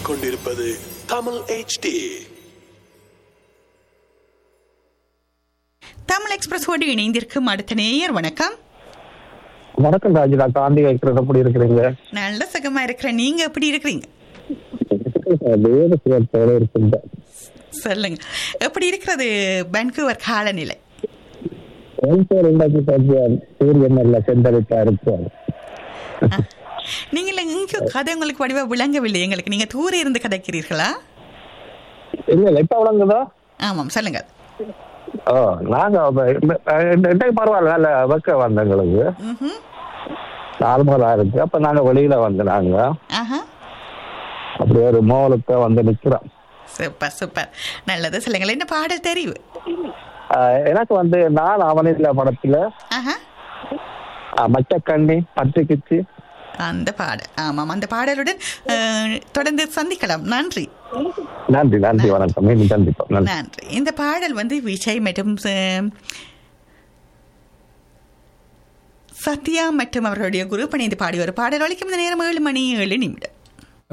கேட்டுக்கொண்டிருப்பது தமிழ் HD தமிழ் எக்ஸ்பிரஸோடு இணைந்திருக்கும் அடுத்த நேயர் வணக்கம் வணக்கம் ராஜிதா காந்தி வைக்கிறது எப்படி இருக்கிறீங்க நல்ல சுகமா இருக்கிற நீங்க எப்படி இருக்கிறீங்க வேறு சுகத்தோட இருக்கின்ற சொல்லுங்க எப்படி இருக்கிறது பென்கூவர் காலநிலை எல்போர் உண்டாக்கி கொஞ்சம் சூரியன் நல்ல செந்தரிப்பா இருக்கும் நீங்கள் இங்க கதை உங்களுக்கு வடிவா விளங்கவில்லை எங்களுக்கு நீங்க தூர இருந்து கதைக்கிறீர்களா இல்ல இல்ல இப்ப விளங்குதா ஆமாம் சொல்லுங்க ஓ நாங்க அப்ப இந்த- இந்த- இந்த பரவாயில்ல நல்ல வெக்க வந்த எங்களுக்கு ம்ஹும். நார்மலா இருக்கு அப்ப நாங்க வெளியில வந்து நாங்க ஆஹா அப்படி ஒரு மோலுக்கு வந்து நிக்கிறோம் சூப்பர் சூப்பர் நல்லது சொல்லுங்களேன் என்ன பாடல் தெரிவு ஆஹ் எனக்கு வந்து நான் அவனில் படத்துல ஆஹா ஆஹ் மச்சக்கண்ணி பட்டுக்குச்சு அந்த பாடல் ஆமாம் அந்த பாடலுடன் அஹ், தொடர்ந்து சந்திக்கலாம் நன்றி நன்றி நன்றி வணக்கம் மீண்டும் சந்திப்போம் நன்றி நன்றி இந்த பாடல் வந்து விஜய் மற்றும் அஹ், சத்யா மற்றும் அவர்களுடைய குரூப் இணைந்து பாடிய ஒரு பாடல் ஒழிக்கும் இந்த நேரம் ஏழு மணி ஏழு நிமிடம்